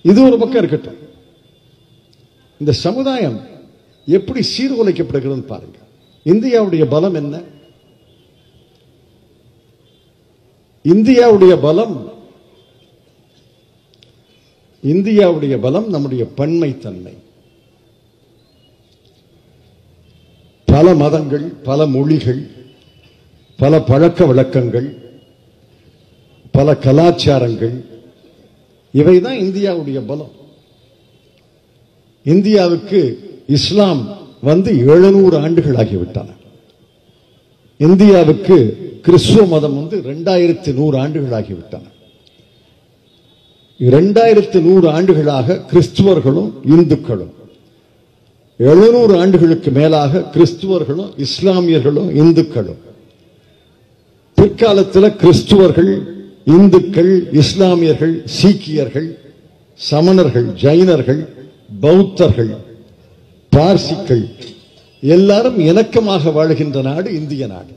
இது ஒரு பக்கம் இருக்கட்டும் இந்த சமுதாயம் எப்படி சீர்குலைக்கப்படுகிறதுன்னு பாருங்க இந்தியாவுடைய பலம் என்ன இந்தியாவுடைய பலம் இந்தியாவுடைய பலம் நம்முடைய பன்மைத்தன்மை பல மதங்கள் பல மொழிகள் பல பழக்க வழக்கங்கள் பல கலாச்சாரங்கள் இவைதான் இந்தியாவுடைய பலம் இந்தியாவுக்கு இஸ்லாம் வந்து எழுநூறு ஆண்டுகள் ஆகிவிட்டன இந்தியாவுக்கு கிறிஸ்துவ மதம் வந்து இரண்டாயிரத்தி நூறு ஆண்டுகள் ஆகிவிட்டன இரண்டாயிரத்தி நூறு ஆண்டுகளாக கிறிஸ்துவர்களும் இந்துக்களும் எழுநூறு ஆண்டுகளுக்கு மேலாக கிறிஸ்துவர்களும் இஸ்லாமியர்களும் இந்துக்களும் பிற்காலத்தில் கிறிஸ்துவர்கள் இந்துக்கள் இஸ்லாமியர்கள் சீக்கியர்கள் சமணர்கள் ஜைனர்கள் பௌத்தர்கள் பார்சிக்கள் எல்லாரும் இணக்கமாக வாழ்கின்ற நாடு இந்திய நாடு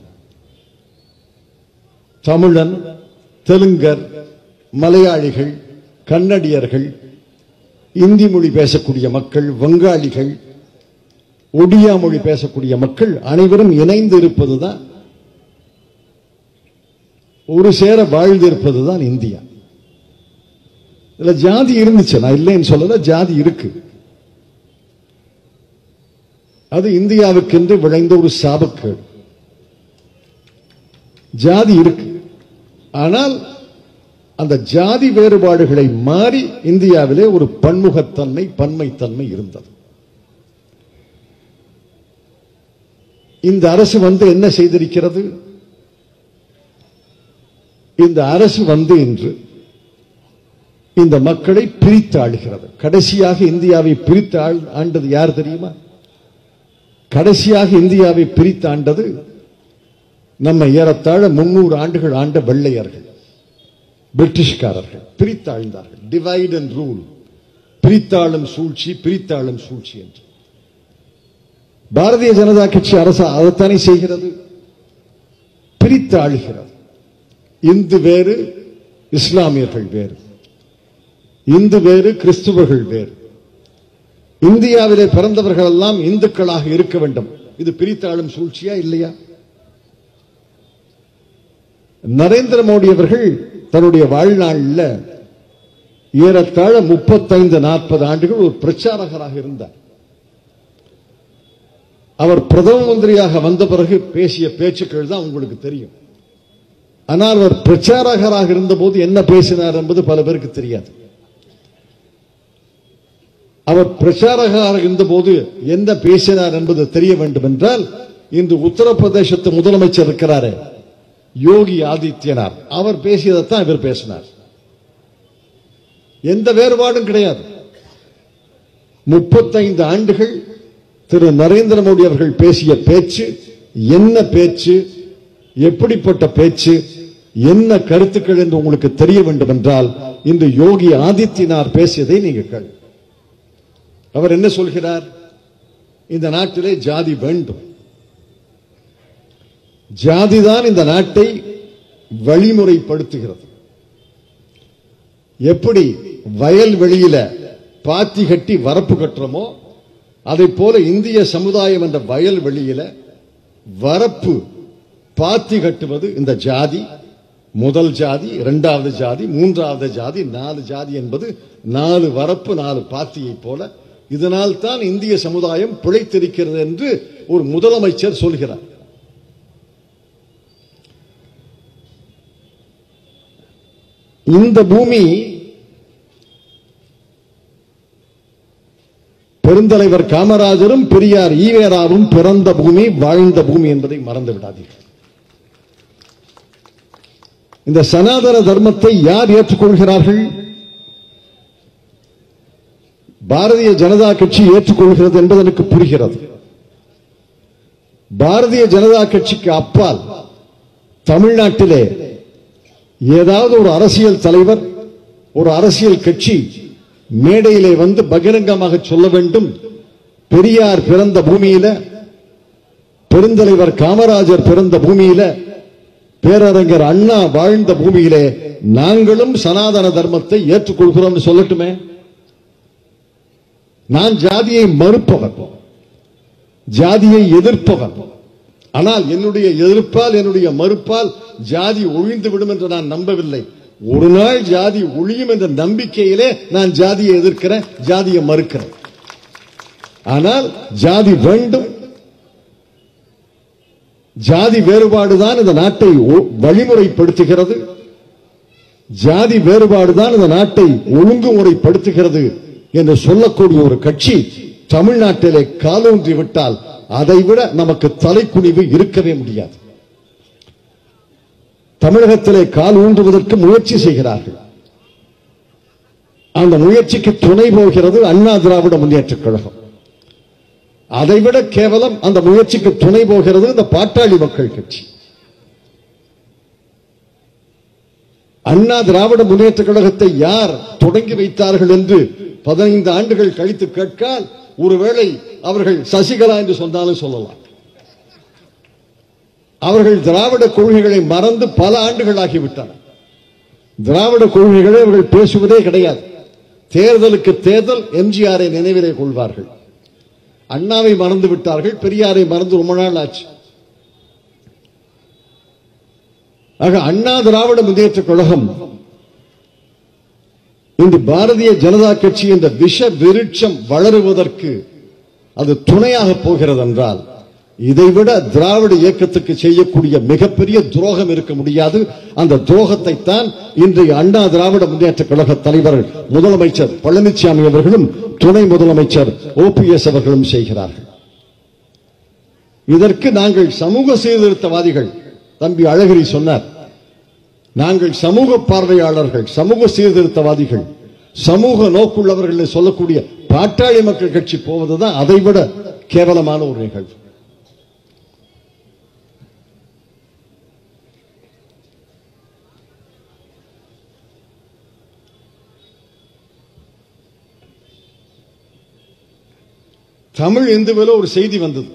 தமிழன் தெலுங்கர் மலையாளிகள் கன்னடியர்கள் இந்தி மொழி பேசக்கூடிய மக்கள் வங்காளிகள் ஒடியா மொழி பேசக்கூடிய மக்கள் அனைவரும் இணைந்து இருப்பதுதான் ஒரு சேர வாழ்ந்திருப்பதுதான் இந்தியா இதுல ஜாதி இருந்துச்சு நான் இல்லைன்னு சொல்லல ஜாதி இருக்கு அது இந்தியாவுக்கென்று விளைந்த ஒரு சாபக்கேடு ஜாதி இருக்கு ஆனால் அந்த ஜாதி வேறுபாடுகளை மாறி இந்தியாவிலே ஒரு பன்முகத்தன்மை பன்மைத்தன்மை இருந்தது இந்த அரசு வந்து என்ன செய்திருக்கிறது இந்த அரசு வந்து இன்று இந்த மக்களை பிரித்து ஆளுகிறது கடைசியாக இந்தியாவை பிரித்து ஆள்- ஆண்டது யார் தெரியுமா கடைசியாக இந்தியாவை பிரித்து ஆண்டது நம்ம ஏறத்தாழ முன்னூறு ஆண்டுகள் ஆண்ட வெள்ளையர்கள் பிரிட்டிஷ்காரர்கள் பிரித்தாழ்ந்தார்கள் டிவைட் அண்ட் ரூல் பிரித்தாளும் சூழ்ச்சி பிரித்தாளும் சூழ்ச்சி என்று பாரதிய ஜனதா கட்சி அரசு அதைத்தானே செய்கிறது பிரித்து ஆளுகிறது இந்து வேறு இஸ்லாமியர்கள் வேறு இந்து வேறு கிறிஸ்துவர்கள் வேறு இந்தியாவிலே பிறந்தவர்கள் எல்லாம் இந்துக்களாக இருக்க வேண்டும் இது பிரித்தாளும் சூழ்ச்சியா இல்லையா நரேந்திர மோடி அவர்கள் தன்னுடைய வாழ்நாளில் ஏறத்தாழ முப்பத்தைந்து நாற்பது ஆண்டுகள் ஒரு பிரச்சாரகராக இருந்தார் அவர் பிரதம மந்திரியாக வந்த பிறகு பேசிய பேச்சுக்கள் தான் உங்களுக்கு தெரியும் ஆனால் அவர் பிரச்சாரகராக இருந்தபோது என்ன பேசினார் என்பது பல பேருக்கு தெரியாது அவர் பிரச்சாரகராக இருந்தபோது என்ன பேசினார் என்பது தெரிய வேண்டும் என்றால் இன்று உத்தரப்பிரதேசத்து முதலமைச்சர் இருக்கிறாரே யோகி ஆதித்யநாத் அவர் பேசியதைத்தான் இவர் பேசினார் எந்த வேறுபாடும் கிடையாது முப்பத்தைந்து ஆண்டுகள் திரு நரேந்திர மோடி அவர்கள் பேசிய பேச்சு என்ன பேச்சு எப்படிப்பட்ட பேச்சு என்ன கருத்துக்கள் என்று உங்களுக்கு தெரிய வேண்டும் என்றால் இந்த யோகி ஆதித்யநாத் பேசியதை நீங்க கேள் அவர் என்ன சொல்கிறார் இந்த நாட்டிலே ஜாதி வேண்டும் ஜாதிதான் இந்த நாட்டை வழிமுறைப்படுத்துகிறது எப்படி வயல் வெளியில பாத்தி கட்டி வரப்பு கட்டுறோமோ அதை போல இந்திய சமுதாயம் என்ற வயல் வெளியில வரப்பு பாத்தி கட்டுவது இந்த ஜாதி முதல் ஜாதி இரண்டாவது ஜாதி மூன்றாவது ஜாதி நாலு ஜாதி என்பது நாலு வரப்பு நாலு பாத்தியை போல இதனால் தான் இந்திய சமுதாயம் பிழைத்திருக்கிறது என்று ஒரு முதலமைச்சர் சொல்கிறார் இந்த பூமி பெருந்தலைவர் காமராஜரும் பெரியார் ஈவேராவும் பிறந்த பூமி வாழ்ந்த பூமி என்பதை மறந்து விடாதீர்கள் இந்த சனாதன தர்மத்தை யார் ஏற்றுக்கொள்கிறார்கள் பாரதிய ஜனதா கட்சி ஏற்றுக்கொள்கிறது என்பது எனக்கு புரிகிறது பாரதிய ஜனதா கட்சிக்கு அப்பால் தமிழ்நாட்டிலே ஏதாவது ஒரு அரசியல் தலைவர் ஒரு அரசியல் கட்சி மேடையிலே வந்து பகிரங்கமாக சொல்ல வேண்டும் பெரியார் பிறந்த பூமியில பெருந்தலைவர் காமராஜர் பிறந்த பூமியில பேரறிஞர் அண்ணா வாழ்ந்த பூமியிலே நாங்களும் சனாதன தர்மத்தை ஏற்றுக்கொள்கிறோம் சொல்லட்டுமே நான் ஜாதியை மறுப்பவன் ஜாதியை எதிர்ப்பவன் ஆனால் என்னுடைய எதிர்ப்பால் என்னுடைய மறுப்பால் ஜாதி ஒழிந்து விடும் என்று நான் நம்பவில்லை ஒரு நாள் ஜாதி ஒழியும் என்ற நம்பிக்கையிலே நான் ஜாதியை எதிர்க்கிறேன் ஜாதியை மறுக்கிறேன் ஆனால் ஜாதி வேண்டும் ஜாதி வேறுபாடுதான் இந்த நாட்டை ஒ- வழிமுறைப்படுத்துகிறது ஜாதி வேறுபாடுதான் இந்த நாட்டை ஒழுங்குமுறைப்படுத்துகிறது என்று சொல்லக்கூடிய ஒரு கட்சி தமிழ்நாட்டிலே காலூன்றி விட்டால் அதைவிட நமக்கு தலைக்குனிவு இருக்கவே முடியாது தமிழகத்திலே கால் ஊன்றுவதற்கு முயற்சி செய்கிறார்கள் அந்த முயற்சிக்கு துணை போகிறது அண்ணா திராவிட முன்னேற்றக் கழகம் அதைவிட கேவலம் அந்த முயற்சிக்கு துணை போகிறது இந்த பாட்டாளி மக்கள் கட்சி அண்ணா திராவிட முன்னேற்ற கழகத்தை யார் தொடங்கி வைத்தார்கள் என்று பதினைந்து ஆண்டுகள் கழித்து கேட்கால் ஒருவேளை அவர்கள் சசிகலா என்று சொன்னாலும் சொல்லலாம் அவர்கள் திராவிட கொள்கைகளை மறந்து பல ஆண்டுகள் ஆகிவிட்டன திராவிட கொள்கைகளை அவர்கள் பேசுவதே கிடையாது தேர்தலுக்கு தேர்தல் எம்ஜிஆரை நினைவிலே கொள்வார்கள் அண்ணாவை மறந்து விட்டார்கள் பெரியாரை மறந்து ரொம்ப நாள் ஆச்சு ஆக அண்ணா திராவிட முன்னேற்ற கழகம் இன்று பாரதிய ஜனதா கட்சி என்ற விஷ விருட்சம் வளருவதற்கு அது துணையாக போகிறது என்றால் இதைவிட திராவிட இயக்கத்துக்கு செய்யக்கூடிய மிகப்பெரிய துரோகம் இருக்க முடியாது அந்த துரோகத்தை தான் இன்றைய அண்ணா திராவிட முன்னேற்ற கழக தலைவர் முதலமைச்சர் பழனிசாமி அவர்களும் துணை முதலமைச்சர் ஓபிஎஸ் அவர்களும் செய்கிறார்கள் இதற்கு நாங்கள் சமூக சீர்திருத்தவாதிகள் தம்பி அழகிரி சொன்னார் நாங்கள் சமூக பார்வையாளர்கள் சமூக சீர்திருத்தவாதிகள் சமூக நோக்குள்ளவர்கள் என்று சொல்லக்கூடிய பாட்டாளி மக்கள் கட்சி போவதுதான் அதைவிட கேவலமான ஒரு நிகழ்வு தமிழ் இந்துவில ஒரு செய்தி வந்தது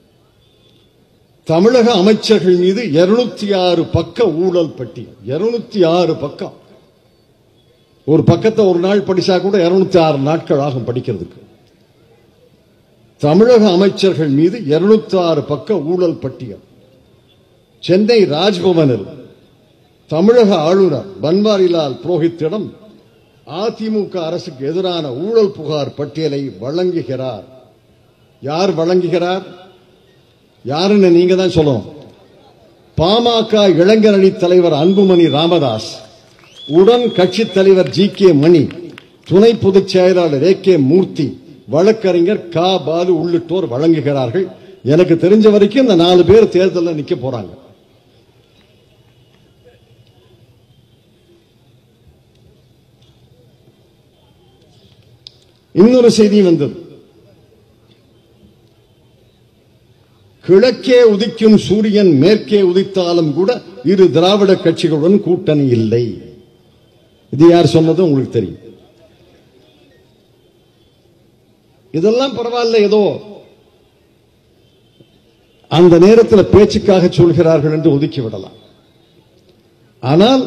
தமிழக அமைச்சர்கள் மீது 206 ஆறு பக்க ஊழல் பட்டியல் 206 ஆறு பக்கம் ஒரு பக்கத்தை ஒரு நாள் படிச்சா கூட 206 ஆறு நாட்கள் ஆகும் படிக்கிறதுக்கு தமிழக அமைச்சர்கள் மீது 206 ஆறு பக்க ஊழல் பட்டியல் சென்னை ராஜ்பவனில் தமிழக ஆளுநர் பன்வாரிலால் புரோஹித்திடம் அதிமுக அரசுக்கு எதிரான ஊழல் புகார் பட்டியலை வழங்குகிறார் யார் வழங்குகிறார் யாருன்னு நீங்க தான் சொல்லணும் பாமக இளைஞரணி தலைவர் அன்புமணி ராமதாஸ் உடன் கட்சித் தலைவர் ஜி கே மணி துணை பொதுச் செயலாளர் ஏ கே மூர்த்தி வழக்கறிஞர் கா பாலு உள்ளிட்டோர் வழங்குகிறார்கள் எனக்கு தெரிஞ்ச வரைக்கும் இந்த நாலு பேர் தேர்தலில் நிக்க போறாங்க இன்னொரு செய்தி வந்தது கிழக்கே உதிக்கும் சூரியன் மேற்கே உதித்தாலும் கூட இரு திராவிட கட்சிகளுடன் கூட்டணி இல்லை இது யார் சொன்னது உங்களுக்கு தெரியும் இதெல்லாம் பரவாயில்ல ஏதோ அந்த நேரத்தில் பேச்சுக்காக சொல்கிறார்கள் என்று ஒதுக்கி விடலாம் ஆனால்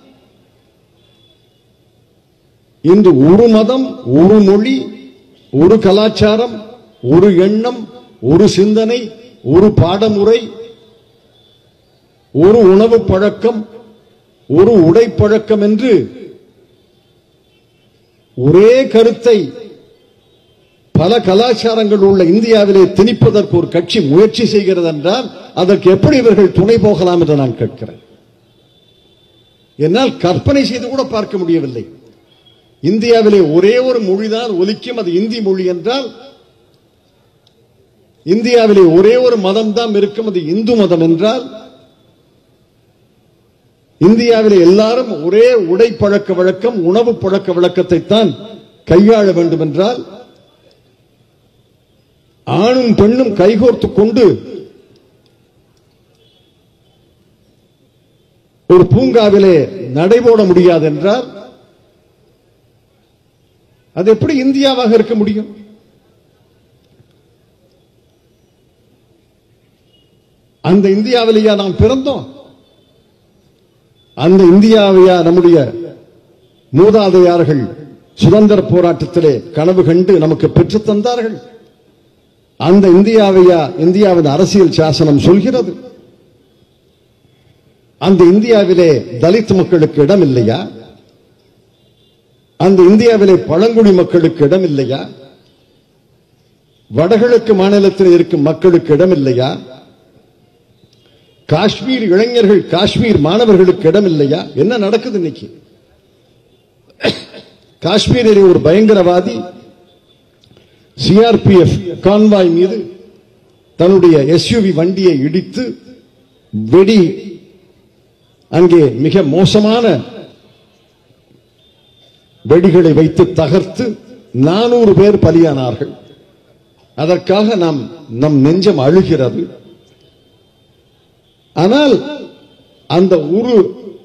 இன்று ஒரு மதம் ஒரு மொழி ஒரு கலாச்சாரம் ஒரு எண்ணம் ஒரு சிந்தனை ஒரு பாடமுறை ஒரு உணவு பழக்கம் ஒரு உடை பழக்கம் என்று ஒரே கருத்தை பல கலாச்சாரங்கள் உள்ள இந்தியாவிலே திணிப்பதற்கு ஒரு கட்சி முயற்சி செய்கிறது என்றால் அதற்கு எப்படி இவர்கள் துணை போகலாம் என்று நான் கேட்கிறேன் என்னால் கற்பனை செய்து கூட பார்க்க முடியவில்லை இந்தியாவிலே ஒரே ஒரு மொழிதான் ஒலிக்கும் அது இந்தி மொழி என்றால் இந்தியாவிலே ஒரே ஒரு மதம் தான் இருக்கும் அது இந்து மதம் என்றால் இந்தியாவிலே எல்லாரும் ஒரே உடை பழக்க வழக்கம் உணவு பழக்க வழக்கத்தை தான் கையாள வேண்டும் என்றால் ஆணும் பெண்ணும் கைகோர்த்துக் கொண்டு ஒரு பூங்காவிலே நடைபோட முடியாது என்றால் அது எப்படி இந்தியாவாக இருக்க முடியும் அந்த இந்தியாவிலேயா நாம் பிறந்தோம் அந்த இந்தியாவையா நம்முடைய மூதாதையார்கள் சுதந்திர போராட்டத்திலே கனவு கண்டு நமக்கு பெற்றுத் தந்தார்கள் அந்த இந்தியாவையா இந்தியாவின் அரசியல் சாசனம் சொல்கிறது அந்த இந்தியாவிலே தலித் மக்களுக்கு இடம் இல்லையா அந்த இந்தியாவிலே பழங்குடி மக்களுக்கு இடம் இல்லையா வடகிழக்கு மாநிலத்தில் இருக்கும் மக்களுக்கு இடம் இல்லையா காஷ்மீர் இளைஞர்கள் காஷ்மீர் மாணவர்களுக்கு இடம் இல்லையா என்ன நடக்குது இன்னைக்கு காஷ்மீரிலே ஒரு பயங்கரவாதி சிஆர்பிஎஃப் கான்வாய் மீது தன்னுடைய எஸ்யூவி வண்டியை இடித்து வெடி அங்கே மிக மோசமான வெடிகளை வைத்து தகர்த்து நானூறு பேர் பலியானார்கள் அதற்காக நாம் நம் நெஞ்சம் அழுகிறது ஆனால் அந்த ஒரு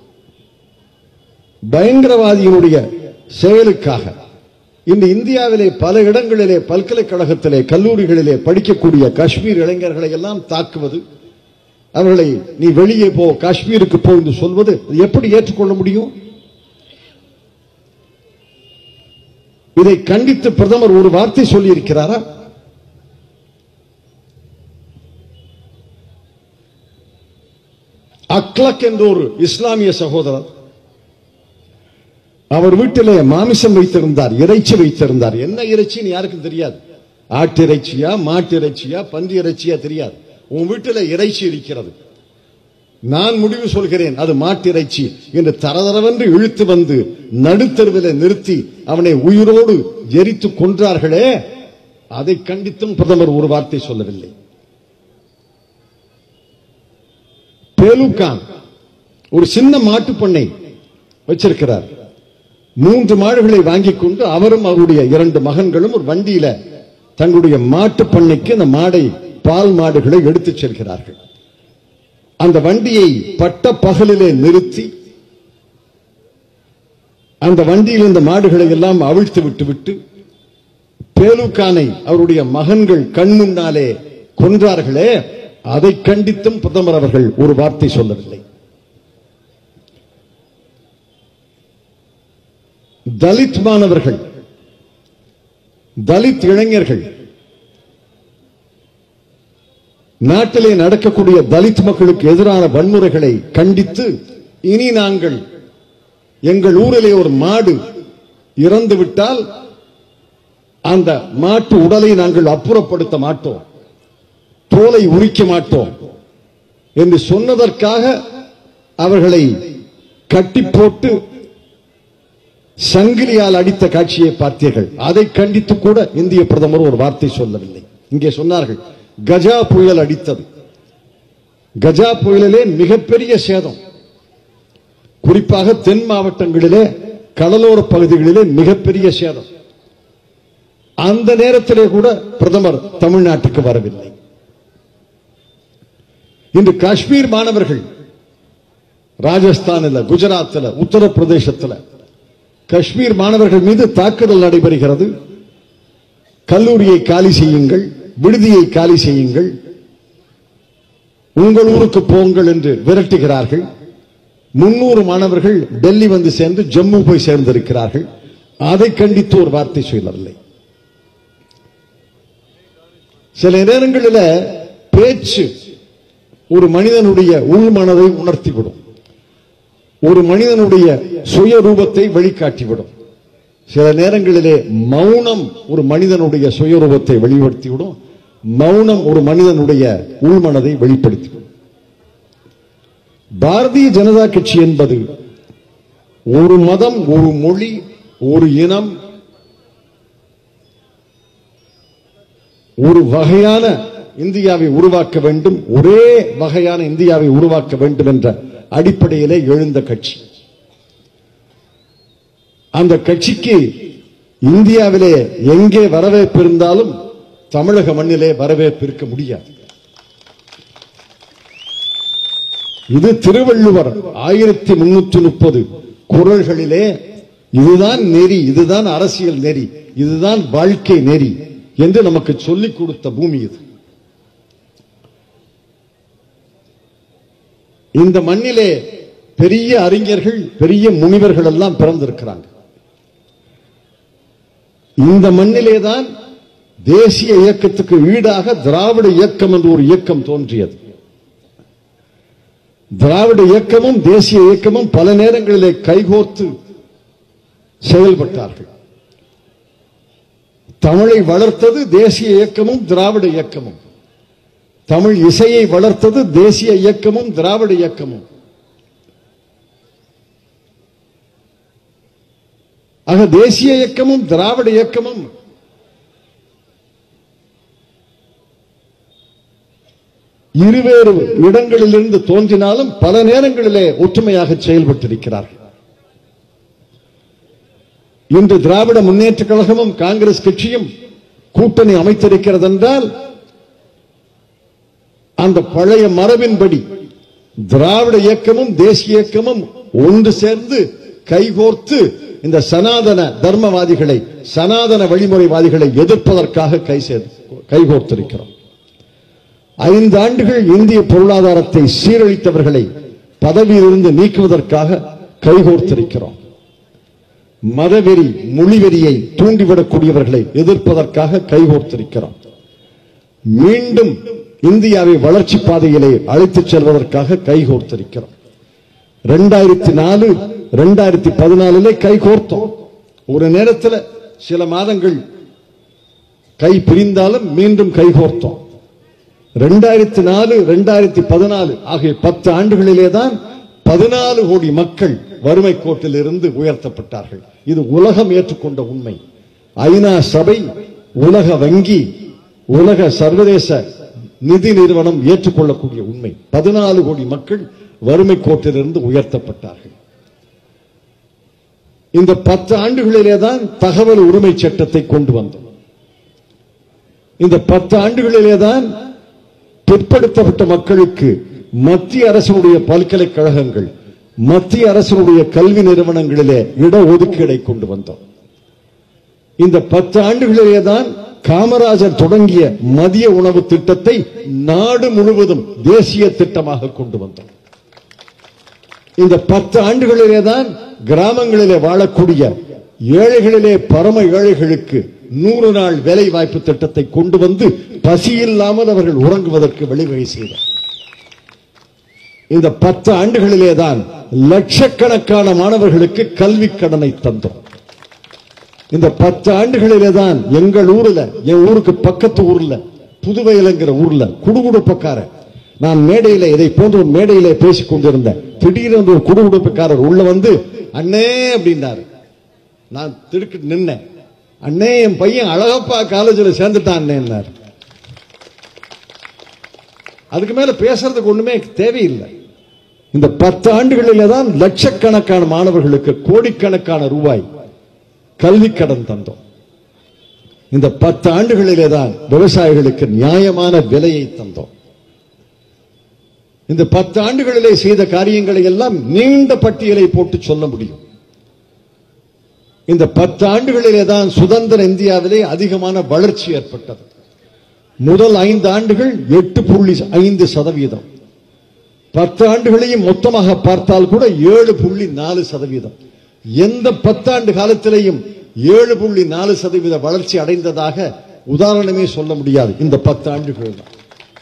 பயங்கரவாதியினுடைய செயலுக்காக இந்த இந்தியாவிலே பல இடங்களிலே பல்கலைக்கழகத்திலே கல்லூரிகளிலே படிக்கக்கூடிய காஷ்மீர் இளைஞர்களை எல்லாம் தாக்குவது அவர்களை நீ வெளியே போ காஷ்மீருக்கு போ என்று சொல்வது அது எப்படி ஏற்றுக்கொள்ள முடியும் இதை கண்டித்து பிரதமர் ஒரு வார்த்தை சொல்லி இருக்கிறாரா அக்லக் என்ற ஒரு இஸ்லாமிய சகோதரர் அவர் வீட்டிலே மாமிசம் வைத்திருந்தார் இறைச்சி வைத்திருந்தார் என்ன இறைச்சின்னு யாருக்கும் தெரியாது ஆட்டு இறைச்சியா மாட்டு இறைச்சியா பன்றி இறைச்சியா தெரியாது உன் வீட்டில் இறைச்சி இருக்கிறது நான் முடிவு சொல்கிறேன் அது மாட்டு இறைச்சி என்று தரதரவென்று இழுத்து வந்து நடுத்தருவில் நிறுத்தி அவனை உயிரோடு எரித்து கொன்றார்களே அதை கண்டித்தும் பிரதமர் ஒரு வார்த்தை சொல்லவில்லை பேலுகான் ஒரு சின்ன மாட்டு பண்ணை வச்சிருக்கிறார் மூன்று மாடுகளை வாங்கிக் கொண்டு அவரும் அவருடைய இரண்டு மகன்களும் ஒரு வண்டியில தங்களுடைய மாட்டு பண்ணைக்கு அந்த மாடை பால் மாடுகளை எடுத்துச் செல்கிறார்கள் அந்த வண்டியை பட்ட பகலிலே நிறுத்தி அந்த வண்டியில் இந்த மாடுகளை எல்லாம் அவிழ்த்து விட்டு விட்டு பேலுக்கானை அவருடைய மகன்கள் கண் முன்னாலே கொன்றார்களே அதை கண்டித்தும் பிரதமர் அவர்கள் ஒரு வார்த்தை சொல்லவில்லை தலித் மாணவர்கள் தலித் இளைஞர்கள் நாட்டிலே நடக்கக்கூடிய தலித் மக்களுக்கு எதிரான வன்முறைகளை கண்டித்து இனி நாங்கள் எங்கள் ஊரிலே ஒரு மாடு இறந்து விட்டால் அந்த மாட்டு உடலை நாங்கள் அப்புறப்படுத்த மாட்டோம் தோலை உரிக்க மாட்டோம் என்று சொன்னதற்காக அவர்களை கட்டி போட்டு சங்கிலியால் அடித்த காட்சியை பார்த்தீர்கள் அதை கண்டித்து கூட இந்திய பிரதமர் ஒரு வார்த்தை சொல்லவில்லை இங்கே சொன்னார்கள் கஜா புயல் அடித்தது கஜா புயலிலே மிகப்பெரிய சேதம் குறிப்பாக தென் மாவட்டங்களிலே கடலோர பகுதிகளிலே மிகப்பெரிய சேதம் அந்த நேரத்திலே கூட பிரதமர் தமிழ்நாட்டுக்கு வரவில்லை இன்று காஷ்மீர் மாணவர்கள் ராஜஸ்தானில் குஜராத்தில் உத்தரப்பிரதேசத்தில் காஷ்மீர் மாணவர்கள் மீது தாக்குதல் நடைபெறுகிறது கல்லூரியை காலி செய்யுங்கள் விடுதியை காலி செய்யுங்கள் உங்கள் ஊருக்கு போங்கள் என்று விரட்டுகிறார்கள் முன்னூறு மாணவர்கள் டெல்லி வந்து சேர்ந்து ஜம்மு போய் சேர்ந்திருக்கிறார்கள் அதை கண்டித்து ஒரு வார்த்தை சொல்லவில்லை சில நேரங்களில் பேச்சு ஒரு மனிதனுடைய உள்மனதை உணர்த்திவிடும் ஒரு மனிதனுடைய சுய ரூபத்தை வெளிக்காட்டிவிடும் சில நேரங்களிலே மௌனம் ஒரு மனிதனுடைய சுயரூபத்தை வெளிப்படுத்திவிடும் மௌனம் ஒரு மனிதனுடைய உள்மனதை வெளிப்படுத்திவிடும் பாரதிய ஜனதா கட்சி என்பது ஒரு மதம் ஒரு மொழி ஒரு இனம் ஒரு வகையான இந்தியாவை உருவாக்க வேண்டும் ஒரே வகையான இந்தியாவை உருவாக்க வேண்டும் என்ற அடிப்படையிலே எழுந்த கட்சி அந்த கட்சிக்கு இந்தியாவிலே எங்கே வரவேற்பு இருந்தாலும் தமிழக மண்ணிலே வரவேற்பு இருக்க முடியாது இது திருவள்ளுவர் ஆயிரத்தி முன்னூற்றி முப்பது குரல்களிலே இதுதான் நெறி இதுதான் அரசியல் நெறி இதுதான் வாழ்க்கை நெறி என்று நமக்கு சொல்லிக் கொடுத்த பூமி இது இந்த மண்ணிலே பெரிய அறிஞர்கள் பெரிய முனிவர்கள் எல்லாம் பிறந்திருக்கிறாங்க இந்த மண்ணிலேதான் தேசிய இயக்கத்துக்கு ஈடாக திராவிட இயக்கம் என்று ஒரு இயக்கம் தோன்றியது திராவிட இயக்கமும் தேசிய இயக்கமும் பல நேரங்களிலே கைகோர்த்து செயல்பட்டார்கள் தமிழை வளர்த்தது தேசிய இயக்கமும் திராவிட இயக்கமும் தமிழ் இசையை வளர்த்தது தேசிய இயக்கமும் திராவிட இயக்கமும் ஆக தேசிய இயக்கமும் திராவிட இயக்கமும் இருவேறு இடங்களிலிருந்து தோன்றினாலும் பல நேரங்களிலே ஒற்றுமையாக செயல்பட்டிருக்கிறார்கள் இன்று திராவிட முன்னேற்ற கழகமும் காங்கிரஸ் கட்சியும் கூட்டணி அமைத்திருக்கிறது என்றால் அந்த பழைய மரபின்படி திராவிட இயக்கமும் தேசிய இயக்கமும் ஒன்று சேர்ந்து கைகோர்த்து இந்த சனாதன தர்மவாதிகளை சனாதன வழிமுறைவாதிகளை எதிர்ப்பதற்காக கை சேர் கைகோர்த்திருக்கிறோம் ஐந்து ஆண்டுகள் இந்திய பொருளாதாரத்தை சீரழித்தவர்களை பதவியிலிருந்து நீக்குவதற்காக கைகோர்த்திருக்கிறோம் மதவெறி மொழிவெறியை தூண்டிவிடக்கூடியவர்களை எதிர்ப்பதற்காக கைகோர்த்திருக்கிறோம் மீண்டும் இந்தியாவை வளர்ச்சி பாதையிலே அழைத்துச் செல்வதற்காக கைகோர்த்திருக்கிறோம் ரெண்டாயிரத்தி நாலு ரெண்டாயிரத்தி பதினாலுல கைகோர்த்தோம் ஒரு நேரத்தில் சில மாதங்கள் கை பிரிந்தாலும் மீண்டும் கைகோர்த்தோம் ரெண்டாயிரத்தி நாலு ரெண்டாயிரத்தி பதினாலு ஆகிய பத்து ஆண்டுகளிலே தான் பதினாலு கோடி மக்கள் வறுமை கோட்டில் இருந்து உயர்த்தப்பட்டார்கள் இது உலகம் ஏற்றுக்கொண்ட உண்மை ஐநா சபை உலக வங்கி உலக சர்வதேச நிதி நிறுவனம் ஏற்றுக்கொள்ளக்கூடிய உண்மை பதினாலு கோடி மக்கள் வறுமை கோட்டிலிருந்து உயர்த்தப்பட்டார்கள் இந்த பத்து ஆண்டுகளிலே தான் தகவல் உரிமை சட்டத்தை கொண்டு வந்தோம் இந்த பத்து ஆண்டுகளிலே தான் பிற்படுத்தப்பட்ட மக்களுக்கு மத்திய அரசுடைய பல்கலைக்கழகங்கள் மத்திய அரசுடைய கல்வி நிறுவனங்களிலே இட ஒதுக்கீடை கொண்டு வந்தோம் இந்த பத்து ஆண்டுகளிலே தான் காமராஜர் தொடங்கிய மதிய உணவு திட்டத்தை நாடு முழுவதும் தேசிய திட்டமாக கொண்டு வந்தோம் இந்த பத்து ஆண்டுகளிலே தான் கிராமங்களிலே வாழக்கூடிய ஏழைகளிலே பரம ஏழைகளுக்கு நூறு நாள் வேலை வாய்ப்பு திட்டத்தை கொண்டு வந்து பசி இல்லாமல் அவர்கள் உறங்குவதற்கு வழிவகை செய்தார் இந்த பத்து ஆண்டுகளிலே தான் லட்சக்கணக்கான மாணவர்களுக்கு கல்வி கடனை தந்தோம் இந்த பத்து ஆண்டுகளிலே தான் எங்கள் ஊர்ல என் ஊருக்கு பக்கத்து ஊர்ல புதுவையிலங்கிற ஊர்ல குடுகுடுப்பக்காரன் நான் மேடையில இதை போன்ற ஒரு மேடையில பேசிக் கொண்டிருந்தேன் திடீரென்று ஒரு குடுகுடுப்புக்காரர் உள்ள வந்து அண்ணே அப்படின்னாரு நான் திடுக்கு நின்னேன் அண்ணே என் பையன் அழகப்பா காலேஜில் சேர்ந்துட்டான் அண்ணேன்னாரு அதுக்கு மேல பேசுறதுக்கு ஒண்ணுமே தேவையில்லை இந்த பத்து ஆண்டுகளிலே தான் லட்சக்கணக்கான மாணவர்களுக்கு கோடிக்கணக்கான ரூபாய் கல்வி கடன் தந்தோம் இந்த பத்து ஆண்டுகளிலே தான் விவசாயிகளுக்கு நியாயமான விலையை தந்தோம் இந்த பத்து ஆண்டுகளிலே செய்த காரியங்களை எல்லாம் நீண்ட பட்டியலை போட்டு சொல்ல முடியும் இந்த பத்து ஆண்டுகளிலே தான் சுதந்திர இந்தியாவிலே அதிகமான வளர்ச்சி ஏற்பட்டது முதல் ஐந்து ஆண்டுகள் எட்டு புள்ளி ஐந்து சதவீதம் பத்து ஆண்டுகளையும் மொத்தமாக பார்த்தால் கூட ஏழு புள்ளி நாலு சதவீதம் எந்த பத்தாண்டு காலத்திலேயும் ஏழு புள்ளி நாலு சதவீத வளர்ச்சி அடைந்ததாக உதாரணமே சொல்ல முடியாது இந்த பத்து ஆண்டுகள் தான்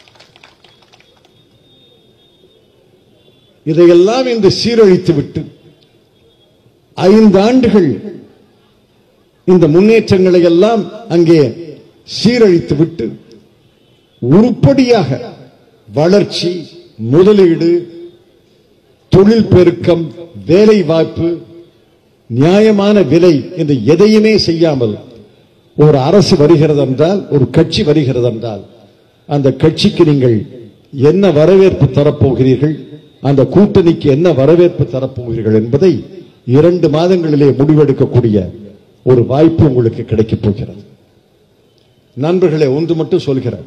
இதையெல்லாம் இன்று சீரழித்து விட்டு ஐந்து ஆண்டுகள் இந்த முன்னேற்றங்களை எல்லாம் அங்கே சீரழித்து விட்டு உருப்படியாக வளர்ச்சி முதலீடு தொழில் பெருக்கம் வேலை வாய்ப்பு நியாயமான விலை என்று எதையுமே செய்யாமல் ஒரு அரசு வருகிறது என்றால் ஒரு கட்சி வருகிறது என்றால் அந்த கட்சிக்கு நீங்கள் என்ன வரவேற்பு தரப்போகிறீர்கள் அந்த கூட்டணிக்கு என்ன வரவேற்பு தரப்போகிறீர்கள் என்பதை இரண்டு மாதங்களிலே முடிவெடுக்கக்கூடிய ஒரு வாய்ப்பு உங்களுக்கு கிடைக்கப் போகிறது நண்பர்களே ஒன்று மட்டும் சொல்கிறேன்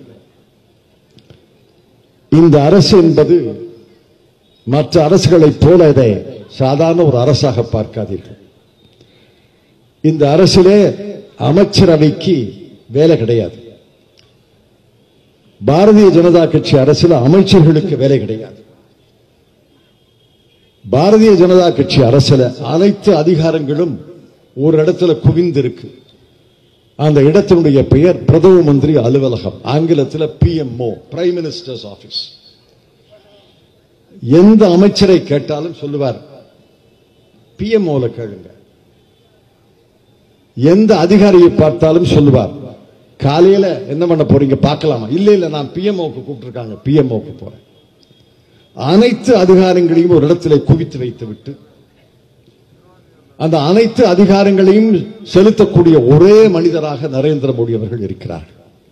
இந்த அரசு என்பது மற்ற அரசுகளைப் போல இதை சாதாரண ஒரு அரசாக பார்க்காதீர்கள் இந்த அரசிலே அமைச்சரவைக்கு வேலை கிடையாது பாரதிய ஜனதா கட்சி அரசில் அமைச்சர்களுக்கு வேலை கிடையாது பாரதிய ஜனதா கட்சி அரசில் அனைத்து அதிகாரங்களும் ஒரு இடத்துல குவிந்திருக்கு அந்த இடத்தினுடைய பெயர் பிரதம மந்திரி அலுவலகம் ஆங்கிலத்தில் பிஎம்ஓ பிரைம் மினிஸ்டர்ஸ் ஆபீஸ் எந்த அமைச்சரை கேட்டாலும் சொல்லுவார் பிஎம்ஓல கேளுங்க எந்த அதிகாரியை பார்த்தாலும் சொல்லுவார் காலையில என்ன பண்ண போறீங்க பார்க்கலாமா இல்ல இல்ல நான் பிஎம்ஓக்கு கூப்பிட்டுருக்காங்க பிஎம்ஓக்கு போறேன் அனைத்து அதிகாரங்களையும் ஒரு இடத்திலே குவித்து வைத்து விட்டு அந்த அனைத்து அதிகாரங்களையும் செலுத்தக்கூடிய ஒரே மனிதராக நரேந்திர மோடி அவர்கள் இருக்கிறார்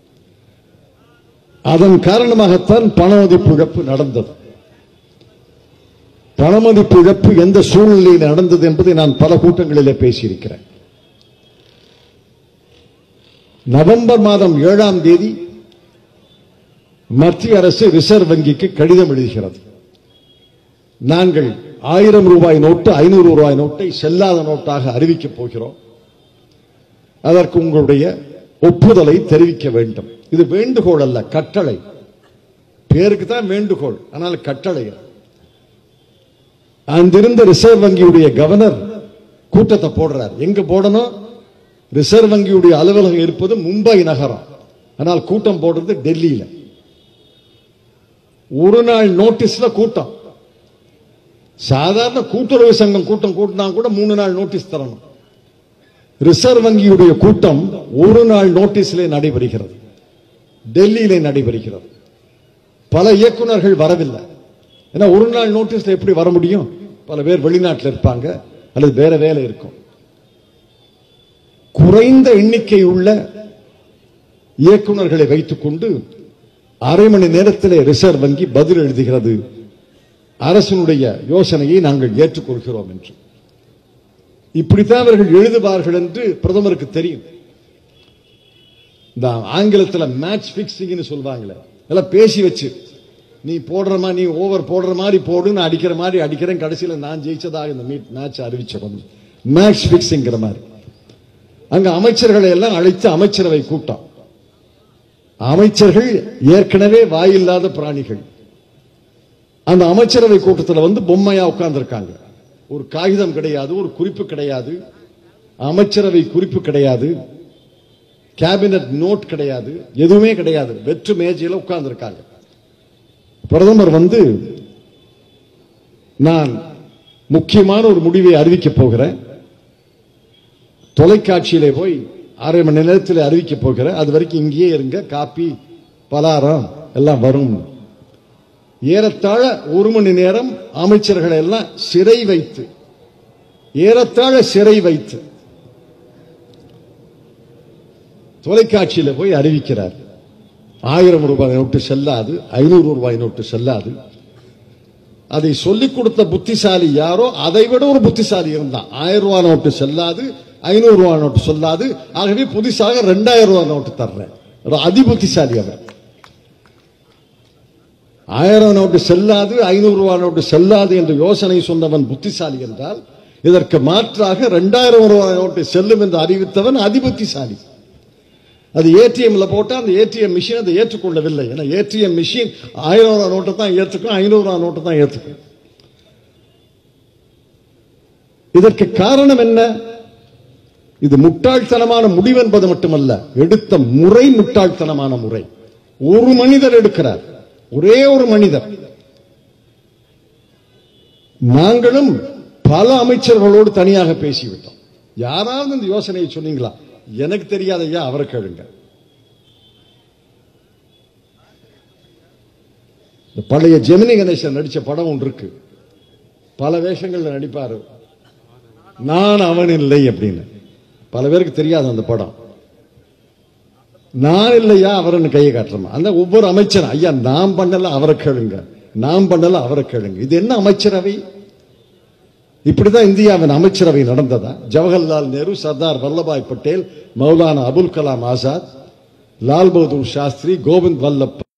அதன் காரணமாகத்தான் பண மதிப்பு இழப்பு நடந்தது பண மதிப்பு இழப்பு எந்த சூழ்நிலையில் நடந்தது என்பதை நான் பல கூட்டங்களிலே பேசியிருக்கிறேன் நவம்பர் மாதம் ஏழாம் தேதி மத்திய அரசு ரிசர்வ் வங்கிக்கு கடிதம் எழுதுகிறது நாங்கள் ஆயிரம் ரூபாய் நோட்டு ஐநூறு ரூபாய் நோட்டை செல்லாத நோட்டாக அறிவிக்கப் போகிறோம் அதற்கு உங்களுடைய ஒப்புதலை தெரிவிக்க வேண்டும் இது வேண்டுகோள் அல்ல கட்டளை பேருக்கு தான் வேண்டுகோள் ஆனால் கட்டளை அங்கிருந்த ரிசர்வ் வங்கியுடைய கவர்னர் கூட்டத்தை போடுறார் எங்க போடணும் ரிசர்வ் வங்கியுடைய அலுவலகம் இருப்பது மும்பை நகரம் ஆனால் கூட்டம் போடுறது டெல்லியில ஒரு நாள் நோட்டீஸ்ல கூட்டம் சாதாரண கூட்டுறவு சங்கம் கூட்டம் கூட்டினா கூட மூணு நாள் நோட்டீஸ் தரணும் ரிசர்வ் வங்கியுடைய கூட்டம் ஒரு நாள் நோட்டீஸிலே நடைபெறுகிறது டெல்லியிலே நடைபெறுகிறது பல இயக்குனர்கள் வரவில்லை ஏன்னா ஒரு நாள் நோட்டீஸ்ல எப்படி வர முடியும் பல பேர் வெளிநாட்டில் இருப்பாங்க அல்லது வேற வேலை இருக்கும் குறைந்த எண்ணிக்கை உள்ள இயக்குனர்களை வைத்துக்கொண்டு அரை மணி நேரத்திலே ரிசர்வ் வங்கி பதில் எழுதுகிறது அரசனுடைய யோசனையை நாங்கள் ஏற்றுக்கொள்கிறோம் என்று இப்படித்தான் அவர்கள் எழுதுவார்கள் என்று பிரதமருக்கு தெரியும் இந்த ஆங்கிலத்தில் மேட்ச் பிக்சிங்னு சொல்லுவாங்களே எல்லாம் பேசி வச்சு நீ போடுற மாதிரி நீ ஓவர் போடுற மாதிரி போடு நான் அடிக்கிற மாதிரி அடிக்கிறேன் கடைசியில் நான் ஜெயிச்சதாக இந்த மீட் மேட்ச் அறிவிச்சிடும் மேட்ச் பிக்சிங்கிற மாதிரி அங்க அமைச்சர்களை எல்லாம் அழைத்து அமைச்சரவை கூட்டம் அமைச்சர்கள் ஏற்கனவே வாயில்லாத பிராணிகள் அந்த அமைச்சரவை கூட்டத்தில் வந்து பொம்மையா உட்கார்ந்துருக்காங்க ஒரு காகிதம் கிடையாது ஒரு குறிப்பு கிடையாது அமைச்சரவை குறிப்பு கிடையாது கேபினட் நோட் கிடையாது எதுவுமே கிடையாது வெற்று மேஜையில் உட்கார்ந்துருக்காங்க பிரதமர் வந்து நான் முக்கியமான ஒரு முடிவை அறிவிக்க போகிறேன் தொலைக்காட்சியிலே போய் அரை மணி நேரத்தில் அறிவிக்க போகிறேன் அது வரைக்கும் இங்கேயே இருங்க காப்பி பலாரம் எல்லாம் வரும் ஏறத்தாழ ஒரு மணி நேரம் அமைச்சர்களை எல்லாம் சிறை வைத்து ஏறத்தாழ சிறை வைத்து தொலைக்காட்சியில் போய் அறிவிக்கிறார் ஆயிரம் ரூபாய் நோட்டு செல்லாது ஐநூறு ரூபாய் நோட்டு செல்லாது அதை சொல்லிக் கொடுத்த புத்திசாலி யாரோ அதை விட ஒரு புத்திசாலி இருந்தான் ஆயிரம் ரூபாய் நோட்டு செல்லாது ஐநூறு ரூபாய் நோட்டு சொல்லாது ஆகவே புதுசாக ரெண்டாயிரம் ரூபாய் நோட்டு தர்றேன் ஒரு அதி புத்திசாலி அவர் ஆயிரம் நோட்டு செல்லாது ஐநூறு ரூபாய் நோட்டு செல்லாது என்று யோசனை சொன்னவன் புத்திசாலி என்றால் இதற்கு மாற்றாக ரெண்டாயிரம் ரூபாய் நோட்டு செல்லும் என்று அறிவித்தவன் அதிபுத்திசாலி அது ஏடிஎம்ல போட்டா அந்த ஏடிஎம் மிஷின் அதை ஏற்றுக்கொள்ளவில்லை ஏன்னா ஏடிஎம் மிஷின் ஆயிரம் ரூபாய் நோட்டை தான் ஏற்றுக்கும் ஐநூறு ரூபாய் நோட்டை தான் ஏற்றுக்கும் இதற்கு காரணம் என்ன இது முட்டாள்தனமான முடிவு என்பது மட்டுமல்ல எடுத்த முறை முட்டாள்தனமான முறை ஒரு மனிதர் எடுக்கிறார் ஒரே ஒரு மனிதர் நாங்களும் பல அமைச்சர்களோடு தனியாக பேசிவிட்டோம் யாராவது இந்த யோசனையை சொன்னீங்களா எனக்கு தெரியாத ஐயா அவரை கேளுங்க இந்த பழைய ஜெமினி கணேசன் நடிச்ச படம் ஒன்று இருக்கு பல வேஷங்கள்ல நடிப்பாரு நான் அவன் இல்லை அப்படின்னு பல பேருக்கு தெரியாது அந்த படம் நான் இல்லையா அவரன்னு கையை காட்டுறோம் அந்த ஒவ்வொரு அமைச்சரும் ஐயா நாம் பண்ணல அவரை கேளுங்க நாம் பண்ணல அவரை கேளுங்க இது என்ன அமைச்சரவை இப்படிதான் இந்தியாவின் அமைச்சரவை நடந்ததா ஜவஹர்லால் நேரு சர்தார் வல்லபாய் பட்டேல் மௌலானா அபுல் கலாம் ஆசாத் லால் பகதூர் சாஸ்திரி கோவிந்த் வல்லப்